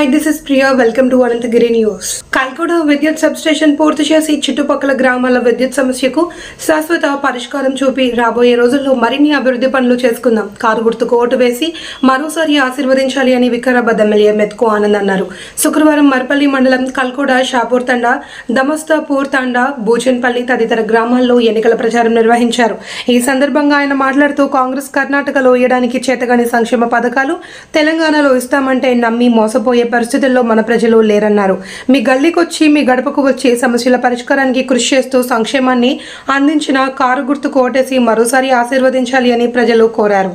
Hi this is Priya welcome to Anantagiri news Kalkoda విద్యుత్ sub station పూర్తి చేసి చుట్టుపక్కల గ్రామాల విద్యుత్ సమస్యకు శాశ్వత పరిష్కారం చూపి రాబోయే రోజుల్లో మరిన్ని అభివృద్ధి పనులు చేసుకుందాం కారు గుర్తుకు ఓటు వేసి మరోసారి ఆశీర్వదించాలి అని వికారాబాద్ ఎమ్మెల్యే మెత్కో ఆనంద్ అన్నారు శుక్రవారం మర్పల్లి మండలం కల్కోడ షాపూర్ తండా దమస్తాపూర్ తండా బూచన్పల్లి తదితర గ్రామాల్లో ఎన్నికల ప్రచారం నిర్వహించారు ఈ సందర్భంగా ఆయన మాట్లాడుతూ కాంగ్రెస్ కర్ణాటకలో ఇయ్యడానికి చేతగాని సంక్షేమ పథకాలు తెలంగాణలో ఇస్తామంటే నమ్మి మోసపోయే పరిస్థితుల్లో మన ప్రజలు లేరన్నారు మీ గల్లీకొచ్చి మీ గడపకు వచ్చి సమస్యల పరిష్కారానికి కృషి చేస్తూ సంక్షేమాన్ని అందించిన కారు గుర్తుకు ఓటేసి మరోసారి ఆశీర్వదించాలి అని ప్రజలు కోరారు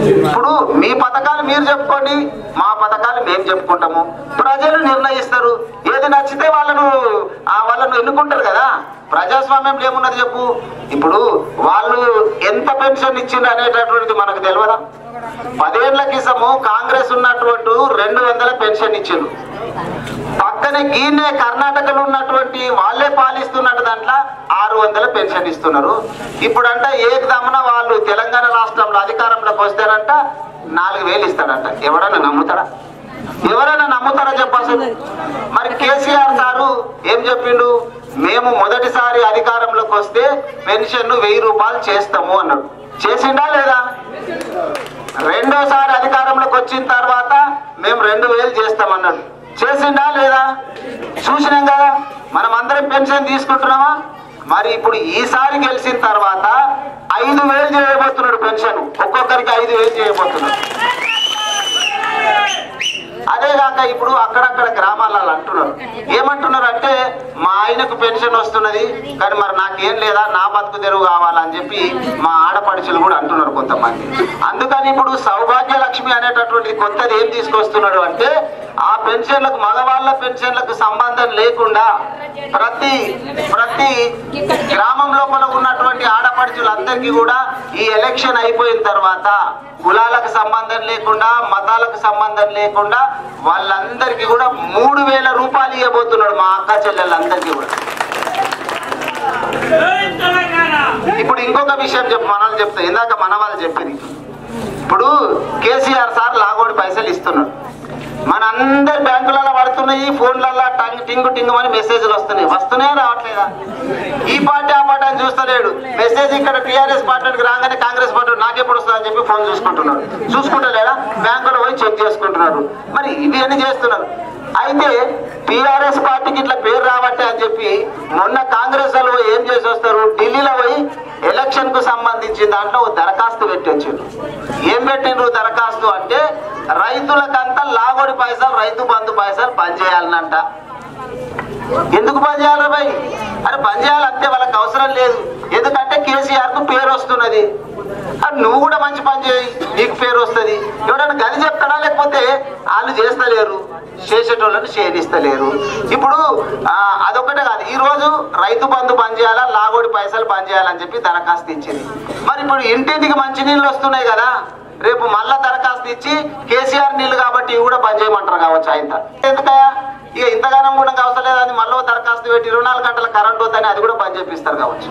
ఇప్పుడు మీ పథకాలు మీరు చెప్పుకోండి మా పథకాలు మేము చెప్పుకుంటాము ప్రజలు నిర్ణయిస్తారు ఏది నచ్చితే వాళ్ళను ఆ వాళ్ళను ఎన్నుకుంటారు కదా ప్రజాస్వామ్యంలో ఏమున్నది చెప్పు ఇప్పుడు వాళ్ళు ఎంత పెన్షన్ ఇచ్చిండ్రు అనేటటువంటిది మనకు తెలియదా పదేళ్ల క్రితము కాంగ్రెస్ ఉన్నటువంటి రెండు వందల పెన్షన్ ఇచ్చిండ్రు పక్కనే గీనే కర్ణాటకలో ఉన్నటువంటి వాళ్ళే పాలిస్తున్నట్టు దాంట్లో ఆరు వందల పెన్షన్ ఇస్తున్నారు ఇప్పుడంట ఏకదమ్మన వాళ్ళు తెలంగాణ రాష్ట్రంలో అధికారంలోకి వస్తేనంట నాలుగు వేలు ఇస్తాడంట ఎవడన్నా నమ్ముతాడా ఎవరైనా నమ్ముతారా చెప్పాల్సి మరి కేసీఆర్ సారు ఏం చెప్పిండు మేము మొదటిసారి అధికారంలోకి వస్తే పెన్షన్ వెయ్యి రూపాయలు చేస్తాము అన్నాడు చేసిండా లేదా రెండోసారి అధికారంలోకి వచ్చిన తర్వాత మేము రెండు వేలు చేస్తామన్నాడు చేసిండా లేదా చూసినాం కదా మనం అందరం పెన్షన్ తీసుకుంటున్నామా మరి ఇప్పుడు ఈసారి గెలిచిన తర్వాత ఐదు వేలు చేయబోతున్నాడు పెన్షన్ ఒక్కొక్కరికి ఐదు వేలు చేయబోతున్నాడు అదే కాక ఇప్పుడు అక్కడక్కడ గ్రామాలలో అంటున్నారు ఏమంటున్నారు అంటే మా ఆయనకు పెన్షన్ వస్తున్నది కానీ మరి నాకేం లేదా నా బతుకు తెరువు కావాలని చెప్పి మా ఆడపడుచులు కూడా అంటున్నారు కొంతమంది అందుకని ఇప్పుడు సౌభాగ్య లక్ష్మి అనేటటువంటిది కొత్తది ఏం తీసుకొస్తున్నాడు అంటే ఆ పెన్షన్లకు మగవాళ్ళ పెన్షన్లకు సంబంధం లేకుండా ప్రతి ప్రతి గ్రామం లోపల ఉన్నటువంటి ఆడపడుచులందరికీ కూడా ఈ ఎలక్షన్ అయిపోయిన తర్వాత కులాలకు సంబంధం లేకుండా మతాలకు సంబంధం లేకుండా వాళ్ళందరికీ కూడా మూడు వేల రూపాయలు ఇవ్వబోతున్నాడు మా అక్క చెల్లెళ్ళందరికీ కూడా ఇప్పుడు ఇంకొక విషయం చెప్పు మనల్ని చెప్తా ఇందాక మన వాళ్ళు చెప్పింది ఇప్పుడు కేసీఆర్ సార్ లాగోడి పైసలు ఇస్తున్నాడు మన అందరి బ్యాంకులలో పడుతున్నాయి ఫోన్లలో టంగ్ టింగు టింగు అని మెసేజ్లు వస్తున్నాయి వస్తున్నాయా రావట్లేదా ఈ పార్టీ ఆ పార్టీ అని చూస్తలేడు మెసేజ్ ఇక్కడ టీఆర్ఎస్ పార్టీకి రాగానే కాంగ్రెస్ పార్టీ నాకెప్పుడు వస్తుందని చెప్పి ఫోన్ చూసుకుంటున్నాడు చూసుకుంటలేడా బ్యాంకులో పోయి చెక్ చేసుకుంటున్నారు మరి ఇవి అన్ని చేస్తున్నారు అయితే టిఆర్ఎస్ పార్టీకి ఇట్లా పేరు రావట్టే అని చెప్పి మొన్న కాంగ్రెస్ వాళ్ళు పోయి ఏం చేసి వస్తారు ఢిల్లీలో పోయి ఎలక్షన్ కు సంబంధించిన దాంట్లో ఓ దరఖాస్తు పెట్టొచ్చిండ్రు ఏం పెట్టిండ్రు దరఖాస్తు అంటే రైతులకంతా లాగోడి పైసలు రైతు బంధు పైసలు బంద్ చేయాలనంట ఎందుకు బంద్ చేయాలి భయ్ అరే బంద్ చేయాలంటే వాళ్ళకి అవసరం లేదు ఎందుకంటే కేసీఆర్ కు పేరు వస్తున్నది అది నువ్వు కూడా మంచి పని చేయి నీకు పేరు వస్తుంది ఎవడన్నా గది చెప్తాడా లేకపోతే వాళ్ళు చేస్తలేరు చేసేటోళ్ళని చేయనిస్తలేరు ఇప్పుడు ఆ, అదొకటే కాదు ఈ రోజు రైతు బంధు బంద్ చేయాలా లాగోడి పైసలు బంద్ చేయాలని చెప్పి దరఖాస్తు ఇచ్చింది మరి ఇప్పుడు ఇంటింటికి మంచి నీళ్ళు వస్తున్నాయి కదా రేపు మళ్ళా దరఖాస్తు ఇచ్చి కేసీఆర్ నీళ్లు కాబట్టి ఇవి కూడా బంద్ చేయమంటారు కావచ్చు ఆయన ఎందుకయ్యా ఇక ఇంతగానం కూడా అవసరం లేదని మళ్ళీ ఓ దరఖాస్తు పెట్టి ఇరవై నాలుగు గంటల కరెంట్ వద్దని అది కూడా బంద్ చేపిస్తారు కావచ్చు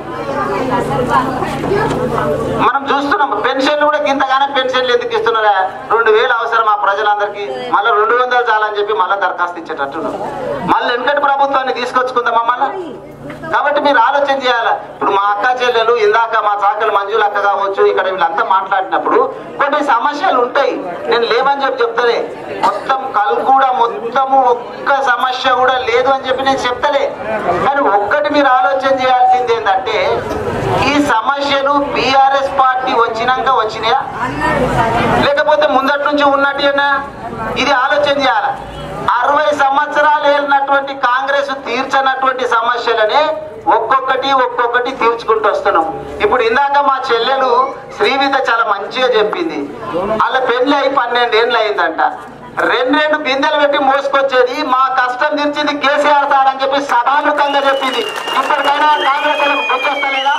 మనం చూస్తున్నాం పెన్షన్లు కూడా ఇంతగానే పెన్షన్లు ఎందుకు ఇస్తున్నారా రెండు వేలు అవసరం ఆ ప్రజలందరికీ మళ్ళీ రెండు వందలు చాలని చెప్పి మళ్ళీ దరఖాస్తు ఇచ్చేటట్టున్నారు మళ్ళీ వెనకటి ప్రభుత్వాన్ని తీసుకొచ్చుకుందామా మళ్ళీ కాబట్టి మీరు ఆలోచన చేయాలి ఇప్పుడు మా అక్క చెల్లెలు ఇందాక మా చాకలి మంజుల అక్క కావచ్చు ఇక్కడ వీళ్ళంతా మాట్లాడినప్పుడు కొన్ని సమస్యలు ఉంటాయి నేను లేవని చెప్పి చెప్తలే మొత్తం కల్ కూడా మొత్తము ఒక్క సమస్య కూడా లేదు అని చెప్పి నేను చెప్తలే కానీ ఒక్కటి మీరు ఆలోచన చేయాల్సింది ఏంటంటే ఈ సమస్యలు బీఆర్ఎస్ పార్టీ వచ్చినాక వచ్చినాయా లేకపోతే ముందటి నుంచి ఉన్నట్టేనా ఇది ఆలోచన చేయాలి అరవై సంవత్సరాలు ఏలినటువంటి కాంగ్రెస్ తీర్చనటువంటి సమస్యలనే ఒక్కొక్కటి ఒక్కొక్కటి తీర్చుకుంటూ వస్తున్నాం ఇప్పుడు ఇందాక మా చెల్లెలు శ్రీవిత చాలా మంచిగా చెప్పింది వాళ్ళ పెళ్లి అయి పన్నెండు ఏళ్ళు అయిందంట రెండు రెండు బిందెలు పెట్టి మోసుకొచ్చేది మా కష్టం తీర్చింది కేసీఆర్ సార్ అని చెప్పి సభాముఖంగా చెప్పింది ఇప్పటికైనా కాంగ్రెస్ వాళ్ళకు గుర్తొస్తలేదా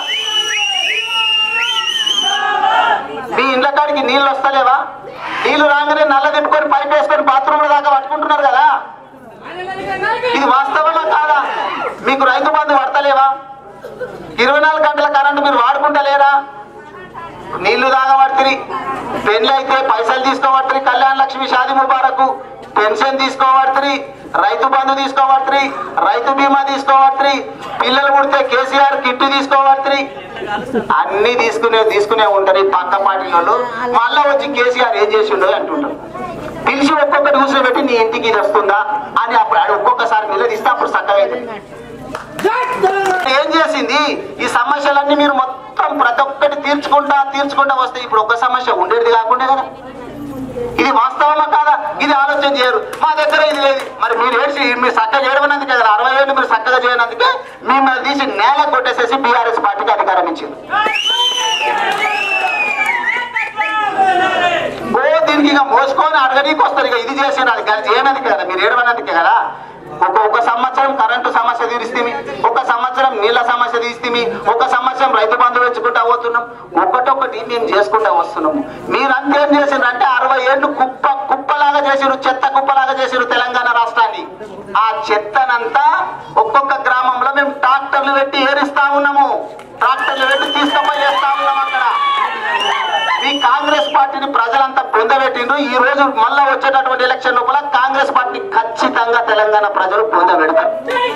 మీ ఇండ్ల కాడికి నీళ్ళు వస్తలేవా నీళ్లు రాగానే నల్ల తిప్పుకొని పైప్ వేసుకొని బాత్రూమ్ దాకా పట్టుకుంటున్నారు కదా ఇది వాస్తవమా కాదా మీకు రైతు బంధు పడతలేవా ఇరవై నాలుగు గంటల కరెంటు మీరు వాడుకుంటలేరా నీళ్లు తాగబడుతుంది పెళ్లి అయితే పైసలు తీసుకోబడుతుంది కళ్యాణ లక్ష్మి షాది ముబారకు పెన్షన్ తీసుకోబడుతుంది రైతు బంధు తీసుకోబడుతుంది రైతు బీమా తీసుకోబడుతుంది పిల్లలు పుడితే కేసీఆర్ కిట్టు తీసుకోబడుతుంది అన్ని తీసుకునే తీసుకునే ఉంటారు ఈ పక్క పార్టీ వాళ్ళు మళ్ళా వచ్చి కేసీఆర్ ఏం చేసి ఉండదు అంటుంటారు పిలిచి ఒక్కొక్కటి కూర్చోబెట్టి నీ ఇంటికి ఇది వస్తుందా అని అప్పుడు ఆడు ఒక్కొక్కసారి నిలదీస్తే అప్పుడు చక్కగా అవుతుంది. ఏం చేసింది ఈ సమస్యలన్నీ మీరు మొత్తం ప్రతి ఒక్కటి తీర్చుకుంటా తీర్చుకుంటా వస్తే ఇప్పుడు ఒక్క సమస్య ఉండేది కాకుండా కదా ఇది వాస్తవమా కాదా ఇది ఆలోచన చేయరు మా దగ్గర ఇది లేదు మరి మీరు ఏడ్చి మీరు చక్కగా చేయడమన్నందుకే కదా అరవై ఏళ్ళు మీరు చక్కగా చేయనందుకే మిమ్మల్ని తీసి నేల కొట్టేసేసి బీఆర్ఎస్ పార్టీకి అధికారం ఇచ్చింది పోసుకొని అడగనీకి వస్తారు ఇక ఇది చేసిన అది కలిసి ఏమన్నది కదా మీరు ఏడవనందుకే కదా ఒక ఒక సంవత్సరం కరెంటు సమస్య తీరిస్తేమి ఒక సంవత్సరం నీళ్ళ సమస్య తీస్తేమి ఒక సంవత్సరం రైతు బంధు పెంచుకుంటా పోతున్నాం ఒకటొకటి మేము చేసుకుంటా వస్తున్నాము మీరు అంతేం చేసిండ్రు అంటే అరవై ఏళ్ళు కుప్ప కుప్పలాగా చేసిరు చెత్త కుప్పలాగా చేసిరు తెలంగాణ రాష్ట్రాన్ని ఆ చెత్తనంతా ఒక్కొక్క గ్రామంలో మేము ట్రాక్టర్లు పెట్టి ఏరిస్తా ఉన్నాము ట్రాక్టర్లు పెట్టి తీసుకుపోయి చేస్తా ఉన్నాం అక్కడ ఈ కాంగ్రెస్ పార్టీని ప్రజలంతా పొందబెట్టిండ్రు ఈ రోజు మళ్ళా వచ్చేటటువంటి ఎలక్షన్ లోపల కాంగ్రెస్ పార్టీ ఖచ్చితంగా తెలంగాణ ప్రజలు పొందబెడతారు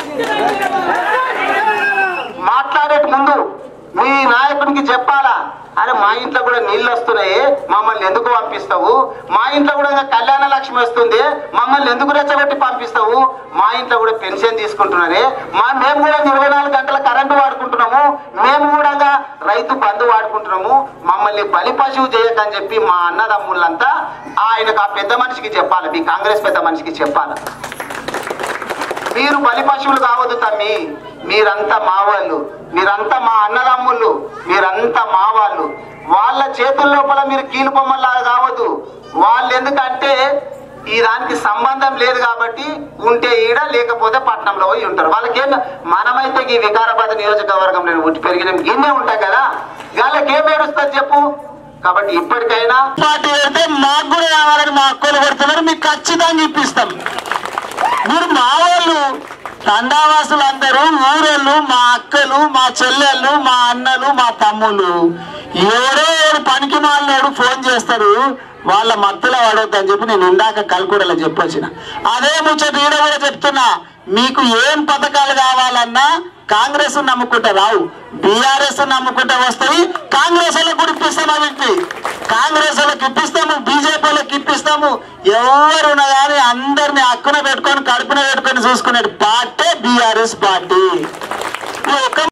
మాట్లాడే ముందు మీ నాయకునికి చెప్పాలా అరే మా ఇంట్లో కూడా నీళ్ళు వస్తున్నాయి మమ్మల్ని ఎందుకు పంపిస్తావు మా ఇంట్లో కూడా ఇంకా కళ్యాణ లక్ష్మి వస్తుంది మమ్మల్ని ఎందుకు రెచ్చగొట్టి పంపిస్తావు మా ఇంట్లో కూడా పెన్షన్ తీసుకుంటున్నారే మా మేము కూడా ఇరవై నాలుగు గంటల కరెంటు వాడుకుంటున్నాము మేము కూడా రైతు బంధు వాడుకుంటున్నాము మమ్మల్ని బలి పశువు చేయకని చెప్పి మా అన్నదమ్ముళ్ళంతా ఆయనకు ఆ పెద్ద మనిషికి చెప్పాలి మీ కాంగ్రెస్ పెద్ద మనిషికి చెప్పాలి మీరు బలి పశువులు కావద్దు తమ్మి మీరంతా మా వాళ్ళు మీరంతా మా అన్నదమ్ముళ్ళు మీరంతా మా వాళ్ళు వాళ్ళ చేతుల లోపల మీరు కీలు బొమ్మల్లాగా కావద్దు వాళ్ళు ఎందుకంటే ఈ దానికి సంబంధం లేదు కాబట్టి ఉంటే ఈడ లేకపోతే పట్నంలో పోయి ఉంటారు వాళ్ళకేం మనమైతే ఈ వికారాబాద్ నియోజకవర్గంలో పుట్టి పెరిగిన గిన్నె ఉంటాయి కదా వాళ్ళకి ఏం ఏడుస్తుంది చెప్పు కాబట్టి ఇప్పటికైనా పార్టీ అయితే మాకు కూడా కావాలని మా అక్కలు కొడుతున్నారు మీకు ఖచ్చితంగా ఇప్పిస్తాం మీరు మా వాళ్ళు తండావాసులు అందరూ ఊరోళ్ళు మా అక్కలు మా చెల్లెళ్ళు మా అన్నలు మా తమ్ముళ్ళు ఎవరో ఎవరు పనికి మాలినోడు ఫోన్ చేస్తారు వాళ్ళ మత్తులో పడవద్దని చెప్పి నేను ఇందాక కల్కూడలో చెప్పొచ్చిన అదే ముచ్చట ఈడ కూడా చెప్తున్నా మీకు ఏం పథకాలు కావాలన్నా కాంగ్రెస్ నమ్ముకుంటే రావు బీఆర్ఎస్ నమ్ముకుంటే వస్తాయి కాంగ్రెస్ వాళ్ళకి కూడా ఇప్పిస్తాం అవిటి కాంగ్రెస్ వాళ్ళకి ఇప్పిస్తాము బీజేపీ వాళ్ళకి ఇప్పిస్తాము ఎవరున్నా కానీ అందరిని అక్కున పెట్టుకొని కడుపున పెట్టుకొని చూసుకునే పార్టీ బీఆర్ఎస్ పార్టీ ఈ ఒక్క